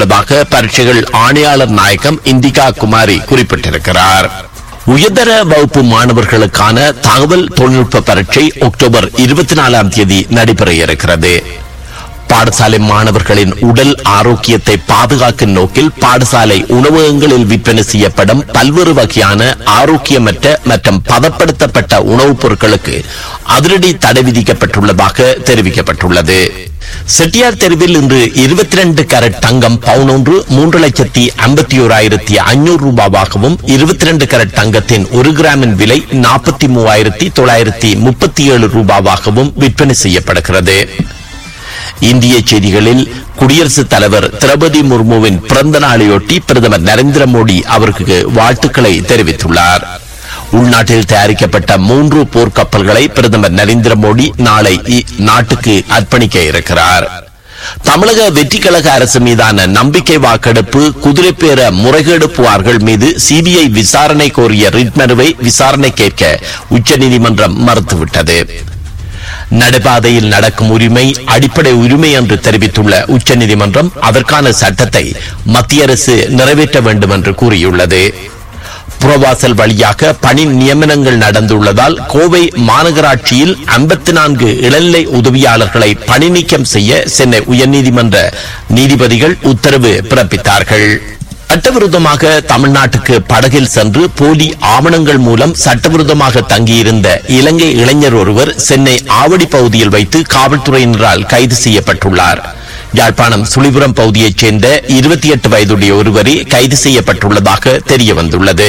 செய்யப்பட்டுள்ளதாக பரீட்சைகள் ஆணையாளர் நாயகம் இந்திகா குமாரி குறிப்பிட்டிருக்கிறார் உயர்தர வகுப்பு மாணவர்களுக்கான தகவல் தொழில்நுட்ப பரீட்சை அக்டோபர் இருபத்தி நாலாம் தேதி நடைபெற இருக்கிறது பாடசாலை மாணவர்களின் உடல் ஆரோக்கியத்தை பாதுகாக்கும் நோக்கில் பாடசாலை உணவகங்களில் விற்பனை செய்யப்படும் பல்வேறு வகையான ஆரோக்கியமற்ற மற்றும் பதப்படுத்தப்பட்ட உணவுப் பொருட்களுக்கு அதிரடி தடை விதிக்கப்பட்டுள்ளதாக தெரிவிக்கப்பட்டுள்ளது செட்டியார் தெருவில் இன்று இருபத்தி ரெண்டு கேரட் தங்கம் பவுன் ஒன்று மூன்று லட்சத்தி ஐம்பத்தி ஓராயிரத்தி ஐநூறு ரூபாவாகவும் இருபத்தி ரெண்டு கேரட் தங்கத்தின் ஒரு கிராமின் விலை நாற்பத்தி மூவாயிரத்தி தொள்ளாயிரத்தி முப்பத்தி ஏழு ரூபாவாகவும் விற்பனை செய்யப்படுகிறது இந்திய செய்திகளில் குடியரசுத் தலைவர் திரௌபதி முர்முவின் பிறந்த நாளையொட்டி பிரதமர் நரேந்திர மோடி அவருக்கு வாழ்த்துக்களை தெரிவித்துள்ளார் உள்நாட்டில் தயாரிக்கப்பட்ட மூன்று போர்க்கப்பல்களை பிரதமர் நரேந்திர மோடி நாளை இ- நாட்டுக்கு அர்ப்பணிக்க இருக்கிறார் தமிழக வெற்றி கழக அரசு மீதான நம்பிக்கை வாக்கெடுப்பு குதிரைப்பேர முறைகேடு புகார்கள் மீது சிபிஐ விசாரணை கோரிய ரிட் மனுவை விசாரணை கேட்க உச்சநீதிமன்றம் மறுத்துவிட்டது நடைபாதையில் நடக்கும் உரிமை அடிப்படை உரிமை என்று தெரிவித்துள்ள உச்சநீதிமன்றம் அதற்கான சட்டத்தை மத்திய அரசு நிறைவேற்ற வேண்டும் என்று கூறியுள்ளது புறவாசல் வழியாக பணி நியமனங்கள் நடந்துள்ளதால் கோவை மாநகராட்சியில் 54 நான்கு இளநிலை உதவியாளர்களை பணி நீக்கம் செய்ய சென்னை உயர்நீதிமன்ற நீதிபதிகள் உத்தரவு பிறப்பித்தார்கள் சட்டவிரோதமாக தமிழ்நாட்டுக்கு படகில் சென்று போலி ஆவணங்கள் மூலம் சட்டவிரோதமாக தங்கியிருந்த இலங்கை இளைஞர் ஒருவர் சென்னை ஆவடி பகுதியில் வைத்து காவல்துறையினரால் கைது செய்யப்பட்டுள்ளார் யாழ்ப்பாணம் சுழிபுரம் பகுதியைச் சேர்ந்த இருபத்தி எட்டு வயதுடைய ஒருவரே கைது செய்யப்பட்டுள்ளதாக தெரிய வந்துள்ளது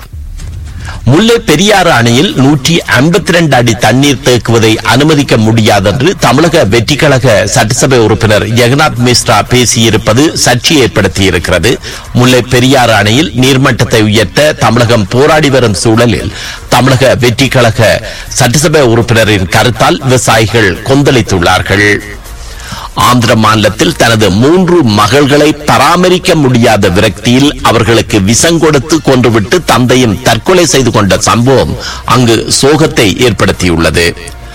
முல்லை பெரியாறு அணையில் நூற்றி ஐம்பத்தி ரெண்டு அடி தண்ணீர் தேக்குவதை அனுமதிக்க முடியாதென்று தமிழக வெற்றி கழக சட்டசபை உறுப்பினர் ஜெகநாத் மிஸ்ரா பேசியிருப்பது சர்ச்சை ஏற்படுத்தியிருக்கிறது முல்லை பெரியாறு அணையில் நீர்மட்டத்தை உயர்த்த தமிழகம் போராடி வரும் சூழலில் தமிழக வெற்றி கழக சட்டசபை உறுப்பினரின் கருத்தால் விவசாயிகள் கொந்தளித்துள்ளார்கள் ஆந்திர மாநிலத்தில் தனது மூன்று மகள்களை பராமரிக்க முடியாத விரக்தியில் அவர்களுக்கு விஷம் கொடுத்து கொன்றுவிட்டு தந்தையும் தற்கொலை செய்து கொண்ட சம்பவம் அங்கு சோகத்தை ஏற்படுத்தியுள்ளது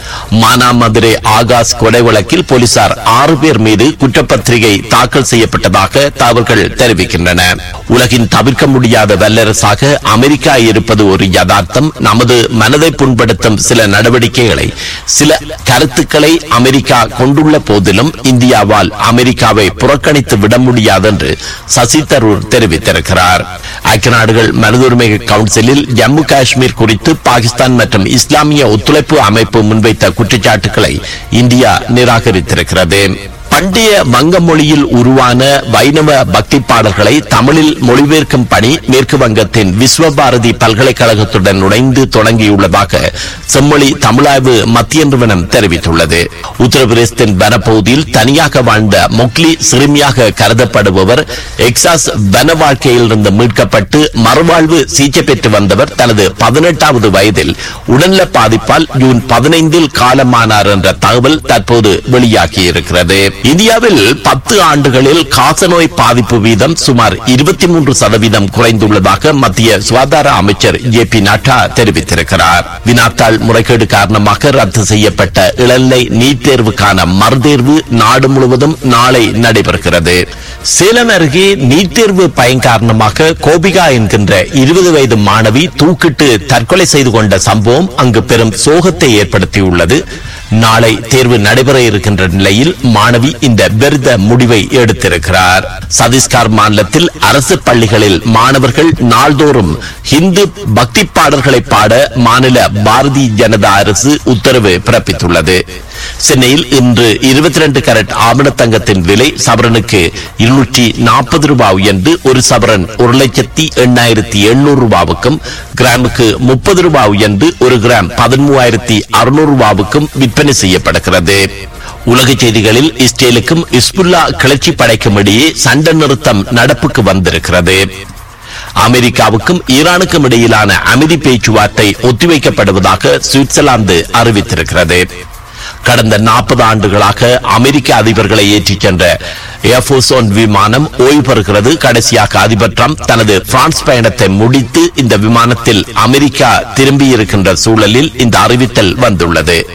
மானாமதுரை ஆகாஷ் கொலை வழக்கில் போலீசார் ஆறு பேர் மீது குற்றப்பத்திரிகை தாக்கல் செய்யப்பட்டதாக தகவல்கள் தெரிவிக்கின்றன உலகின் தவிர்க்க முடியாத வல்லரசாக அமெரிக்கா இருப்பது ஒரு யதார்த்தம் நமது மனதை புண்படுத்தும் சில நடவடிக்கைகளை சில கருத்துக்களை அமெரிக்கா கொண்டுள்ள போதிலும் இந்தியாவால் அமெரிக்காவை புறக்கணித்து விட முடியாது என்று சசி தரூர் தெரிவித்திருக்கிறார் ஐக்கிய நாடுகள் மனித உரிமை கவுன்சிலில் ஜம்மு காஷ்மீர் குறித்து பாகிஸ்தான் மற்றும் இஸ்லாமிய ஒத்துழைப்பு அமைப்பு முன்வைத்த குற்றச்சாட்டுகளை இந்தியா நிராகரித்திருக்கிறது பண்டைய வங்க மொழியில் உருவான வைணவ பக்தி பாடல்களை தமிழில் மொழிபெயர்க்கும் பணி மேற்கு வங்கத்தின் விஸ்வபாரதி பல்கலைக்கழகத்துடன் இணைந்து தொடங்கியுள்ளதாக செம்மொழி தமிழாய்வு மத்திய நிறுவனம் தெரிவித்துள்ளது உத்தரப்பிரதேசத்தின் வனப்பகுதியில் தனியாக வாழ்ந்த மொக்லி சிறுமியாக கருதப்படுபவர் எக்ஸாஸ் வன வாழ்க்கையில் இருந்து மீட்கப்பட்டு மறுவாழ்வு சிகிச்சை பெற்று வந்தவர் தனது பதினெட்டாவது வயதில் உடல்நல பாதிப்பால் ஜூன் பதினைந்தில் காலமானார் என்ற தகவல் தற்போது வெளியாகியிருக்கிறது இந்தியாவில் பத்து ஆண்டுகளில் காசநோய் பாதிப்பு வீதம் சுமார் இருபத்தி மூன்று சதவீதம் குறைந்துள்ளதாக மத்திய சுகாதார அமைச்சர் ஜே பி நட்டா தெரிவித்திருக்கிறார் வினாத்தாள் முறைகேடு காரணமாக ரத்து செய்யப்பட்ட இளநிலை நீட் தேர்வுக்கான மறுதேர்வு நாடு முழுவதும் நாளை நடைபெறுகிறது சேலம் அருகே நீட் தேர்வு பயன் காரணமாக கோபிகா என்கின்ற இருபது வயது மாணவி தூக்கிட்டு தற்கொலை செய்து கொண்ட சம்பவம் அங்கு பெரும் சோகத்தை ஏற்படுத்தியுள்ளது நாளை தேர்வு நடைபெற இருக்கின்ற நிலையில் மாணவி இந்த பெருத முடிவை எடுத்திருக்கிறார் சத்தீஸ்கர் மாநிலத்தில் அரசு பள்ளிகளில் மாணவர்கள் நாள்தோறும் ஹிந்து பக்தி பாடல்களை பாட மாநில பாரதிய ஜனதா அரசு உத்தரவு பிறப்பித்துள்ளது சென்னையில் இன்று இருபத்தி ரெண்டு கரட் ஆவண தங்கத்தின் விலை சவரனுக்கு இருநூற்றி நாற்பது ரூபாய் உயர்ந்து ஒரு சவரன் ஒரு லட்சத்தி எண்ணாயிரத்தி எண்ணூறு ரூபாவுக்கும் கிராமுக்கு முப்பது ரூபாய் உயர்ந்து ஒரு கிராம் பதிமூவாயிரத்தி அறுநூறு ரூபாவுக்கும் விற்பனை செய்யப்படுகிறது உலக செய்திகளில் இஸ்ரேலுக்கும் இஸ்புல்லா கிளர்ச்சி படைக்கும் இடையே சண்டை நிறுத்தம் நடப்புக்கு வந்திருக்கிறது அமெரிக்காவுக்கும் ஈரானுக்கும் இடையிலான அமைதி பேச்சுவார்த்தை ஒத்திவைக்கப்படுவதாக சுவிட்சர்லாந்து அறிவித்திருக்கிறது கடந்த நாற்பது ஆண்டுகளாக அமெரிக்க அதிபர்களை ஏற்றிச் சென்ற ஏர்போர்ஸ் விமானம் ஓய்வு பெறுகிறது கடைசியாக அதிபர் ட்ரம்ப் தனது பிரான்ஸ் பயணத்தை முடித்து இந்த விமானத்தில் அமெரிக்கா திரும்பியிருக்கின்ற சூழலில் இந்த அறிவித்தல் வந்துள்ளது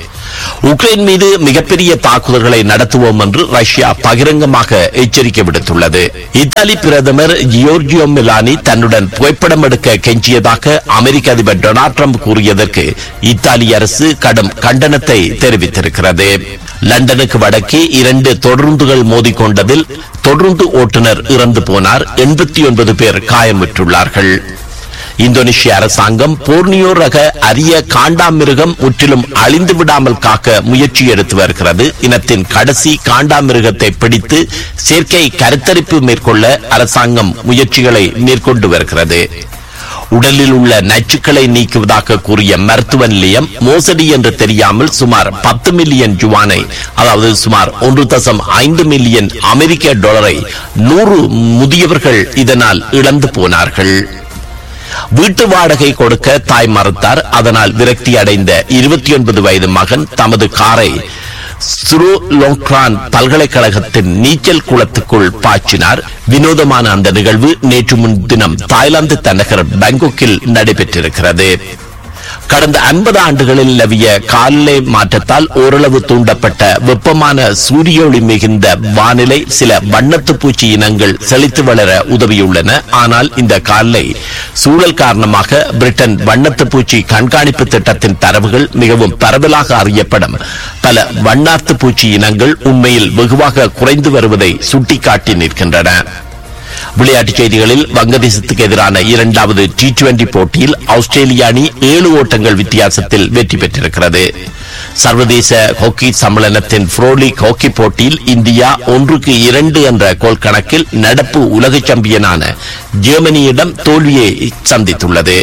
உக்ரைன் மீது மிகப்பெரிய தாக்குதல்களை நடத்துவோம் என்று ரஷ்யா பகிரங்கமாக எச்சரிக்கை விடுத்துள்ளது இத்தாலி பிரதமர் ஜியோர்ஜியோ மிலானி தன்னுடன் புகைப்படம் எடுக்க கெஞ்சியதாக அமெரிக்க அதிபர் டொனால்ட் ட்ரம்ப் கூறியதற்கு இத்தாலி அரசு கடும் கண்டனத்தை தெரிவித்திருக்கிறது லண்டனுக்கு வடக்கே இரண்டு தொடருந்துகள் மோதிக்கொண்டதில் தொடருந்து ஓட்டுநர் இறந்து போனார் எண்பத்தி ஒன்பது பேர் காயமுற்றுள்ளார்கள் இந்தோனேஷிய அரசாங்கம் போர்னியோ ரக அரிய காண்டாமிருகம் முற்றிலும் அழிந்து விடாமல் காக்க முயற்சி எடுத்து வருகிறது இனத்தின் கடைசி காண்டாமிருகத்தை பிடித்து செயற்கை கருத்தரிப்பு மேற்கொள்ள அரசாங்கம் முயற்சிகளை மேற்கொண்டு வருகிறது உடலில் உள்ள நச்சுக்களை நீக்குவதாக கூறிய மருத்துவ நிலையம் மோசடி என்று தெரியாமல் சுமார் பத்து மில்லியன் ஜுவானை அதாவது சுமார் ஒன்று தசம் ஐந்து மில்லியன் அமெரிக்க டாலரை நூறு முதியவர்கள் இதனால் இழந்து போனார்கள் வீட்டு வாடகை கொடுக்க தாய் மறுத்தார் அதனால் விரக்தி அடைந்த இருபத்தி ஒன்பது வயது மகன் தமது காரை சுருலோங்க்ரான் பல்கலைக்கழகத்தின் நீச்சல் குளத்துக்குள் பாய்ச்சினார் வினோதமான அந்த நிகழ்வு நேற்று முன்தினம் தாய்லாந்து தலைநகர் பாங்காக்கில் நடைபெற்றிருக்கிறது கடந்த 50 ஆண்டுகளில் நிலவிய காலநிலை மாற்றத்தால் ஓரளவு தூண்டப்பட்ட வெப்பமான சூரிய ஒளி மிகுந்த வானிலை சில வண்ணத்து பூச்சி இனங்கள் செழித்து வளர உதவியுள்ளன ஆனால் இந்த காலநிலை சூழல் காரணமாக பிரிட்டன் வண்ணத்து பூச்சி கண்காணிப்பு திட்டத்தின் தரவுகள் மிகவும் பரவலாக அறியப்படும் பல வண்ணாத்து பூச்சி இனங்கள் உண்மையில் வெகுவாக குறைந்து வருவதை சுட்டிக்காட்டி நிற்கின்றன விளையாட்டுச் செய்திகளில் வங்கதேசத்துக்கு எதிரான இரண்டாவது டி டுவெண்டி போட்டியில் ஆஸ்திரேலிய அணி ஏழு ஓட்டங்கள் வித்தியாசத்தில் வெற்றி பெற்றிருக்கிறது சர்வதேச ஹாக்கி சம்மேளனத்தின் புரோலீக் ஹாக்கி போட்டியில் இந்தியா ஒன்றுக்கு இரண்டு என்ற கோல் கணக்கில் நடப்பு உலக சாம்பியனான ஜெர்மனியிடம் தோல்வியை சந்தித்துள்ளது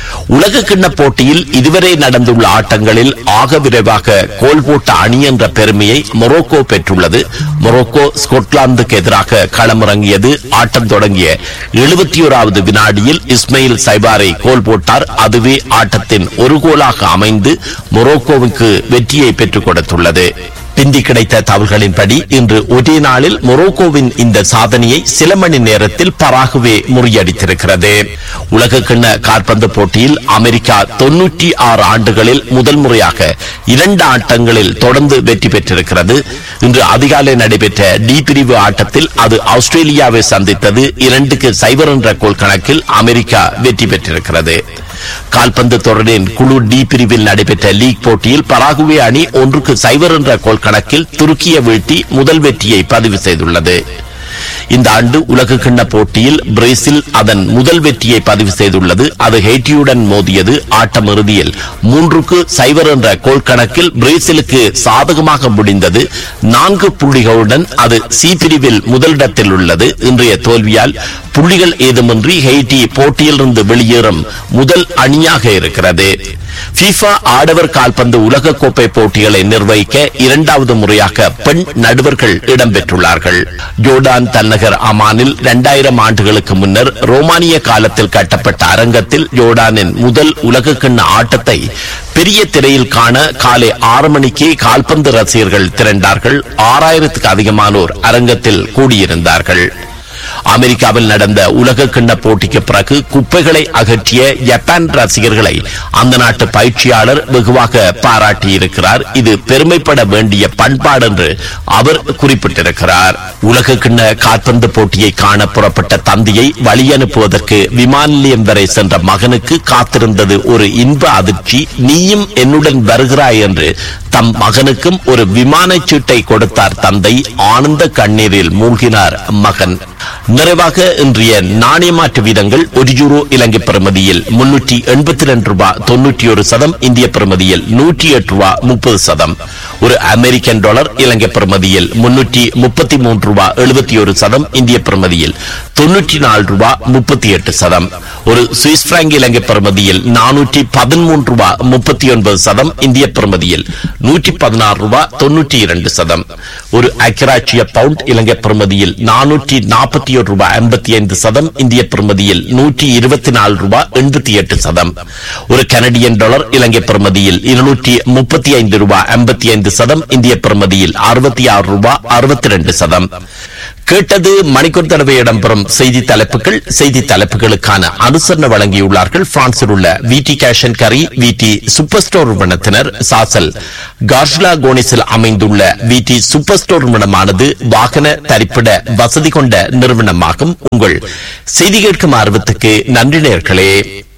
உலக கிண்ண போட்டியில் இதுவரை நடந்துள்ள ஆட்டங்களில் ஆக விரைவாக கோல் போட்ட அணி என்ற பெருமையை மொரோக்கோ பெற்றுள்ளது மொரோக்கோ ஸ்கொட்லாந்துக்கு எதிராக களமிறங்கியது ஆட்டம் தொடங்கிய எழுபத்தி ஓராவது வினாடியில் இஸ்மாயில் சைபாரை கோல் போட்டார் அதுவே ஆட்டத்தின் ஒரு கோலாக அமைந்து மொரோக்கோவுக்கு வெற்றியை பெற்றுக் கொடுத்துள்ளது பிந்தி கிடைத்த தகவல்களின்படி இன்று ஒரே நாளில் மொரோக்கோவின் இந்த சாதனையை சில மணி நேரத்தில் பராகுவே முறியடித்திருக்கிறது உலக கிண்ண காற்பந்து போட்டியில் அமெரிக்கா தொன்னூற்றி ஆறு ஆண்டுகளில் முதல் முறையாக இரண்டு ஆட்டங்களில் தொடர்ந்து வெற்றி பெற்றிருக்கிறது இன்று அதிகாலை நடைபெற்ற டி பிரிவு ஆட்டத்தில் அது ஆஸ்திரேலியாவை சந்தித்தது இரண்டுக்கு சைபர் என்ற கோல் கணக்கில் அமெரிக்கா வெற்றி பெற்றிருக்கிறது கால்பந்து தொடரின் குழு டி பிரிவில் நடைபெற்ற லீக் போட்டியில் பராகுவே அணி ஒன்றுக்கு சைபர் என்ற கோல் கணக்கில் துருக்கிய வீழ்த்தி முதல் வெற்றியை பதிவு செய்துள்ளது இந்த ஆண்டு உலக கிண்ண போட்டியில் பிரேசில் அதன் முதல் வெற்றியை பதிவு செய்துள்ளது அது ஹெய்டியுடன் மோதியது ஆட்டம் இறுதியில் மூன்றுக்கு சைபர் என்ற கோல் கணக்கில் பிரேசிலுக்கு சாதகமாக முடிந்தது நான்கு புள்ளிகளுடன் அது சி பிரிவில் முதலிடத்தில் உள்ளது இன்றைய தோல்வியால் புள்ளிகள் ஏதுமின்றி ஹெய்டி போட்டியிலிருந்து வெளியேறும் முதல் அணியாக இருக்கிறது FIFA ஆடவர் கால்பந்து உலகக்கோப்பை போட்டிகளை நிர்வகிக்க இரண்டாவது முறையாக பெண் நடுவர்கள் இடம்பெற்றுள்ளார்கள் ஜோர்டான் தலைநகர் அமானில் இரண்டாயிரம் ஆண்டுகளுக்கு முன்னர் ரோமானிய காலத்தில் கட்டப்பட்ட அரங்கத்தில் ஜோர்டானின் முதல் உலகக்கிண்ண ஆட்டத்தை பெரிய திரையில் காண காலை ஆறு மணிக்கே கால்பந்து ரசிகர்கள் திரண்டார்கள் ஆறாயிரத்துக்கு அதிகமானோர் அரங்கத்தில் கூடியிருந்தார்கள் அமெரிக்காவில் நடந்த உலக கிண்ண போட்டிக்கு பிறகு குப்பைகளை அகற்றிய ஜப்பான் ரசிகர்களை அந்த நாட்டு பயிற்சியாளர் வெகுவாக பாராட்டியிருக்கிறார் இது பெருமைப்பட வேண்டிய பண்பாடு என்று அவர் குறிப்பிட்டிருக்கிறார் உலக கிண்ண கால்பந்து போட்டியை காண புறப்பட்ட தந்தையை வழி அனுப்புவதற்கு விமான நிலையம் வரை சென்ற மகனுக்கு காத்திருந்தது ஒரு இன்ப அதிர்ச்சி நீயும் என்னுடன் வருகிறாய் என்று தம் மகனுக்கும் ஒரு விமானச் சீட்டை கொடுத்தார் தந்தை ஆனந்த கண்ணீரில் மூழ்கினார் மகன் நிறைவாக இன்றைய நாணய மாற்று வீதங்கள் ஒரு யூரோ இலங்கை பெறுமதியில் முன்னூற்றி எண்பத்தி ரெண்டு ரூபாய் தொன்னூற்றி ஒரு சதம் இந்திய பெறுமதியில் நூற்றி எட்டு ரூபாய் முப்பது சதம் ஒரு அமெரிக்கன் டாலர் இலங்கை பெறுமதியில் முன்னூற்றி முப்பத்தி மூன்று ரூபாய் எழுபத்தி ஒரு சதம் இந்திய பெறுமதியில் தொன்னூற்றி நாலு ரூபாய் முப்பத்தி எட்டு சதம் ஒரு சுவிஸ் பிராங்க் இலங்கை பெறுமதியில் நானூற்றி பதிமூன்று ரூபாய் முப்பத்தி ஒன்பது சதம் இந்திய பெறுமதியில் நூற்றி பதினாறு ரூபாய் தொன்னூற்றி இரண்டு சதம் ஒரு அக்கராட்சிய பவுண்ட் இலங்கை பெறுமதியில் நானூற்றி நாற்பத்தி ஒரு ரூபாய் ஐம்பத்தி ஐந்து சதம் இந்திய பெறுமதியில் நூற்றி இருபத்தி நாலு ரூபாய் எண்பத்தி எட்டு சதம் ஒரு கனடியன் டாலர் இலங்கை பெறுமதியில் இருநூற்றி முப்பத்தி ஐந்து ரூபாய் ஐம்பத்தி ஐந்து சதம் இந்திய பெறுமதியில் அறுபத்தி ஆறு ரூபாய் அறுபத்தி ரெண்டு சதம் கேட்டது மணிக்கூர் தடவை இடம்பெறும் செய்தி தலைப்புகள் செய்தி தலைப்புகளுக்கான அனுசரணை வழங்கியுள்ளார்கள் பிரான்சில் உள்ள விடி கேஷன் கரி விடி சூப்பர் ஸ்டோர் நிறுவனத்தினர் சாசல் கார்ஷ்லா கோனிஸில் அமைந்துள்ள விடி சூப்பர் ஸ்டோர் நிறுவனமானது வாகன தரிப்பிட வசதி கொண்ட நிறுவனமாகும் உங்கள் செய்தி கேட்கும் ஆர்வத்துக்கு நன்றி நேர்களே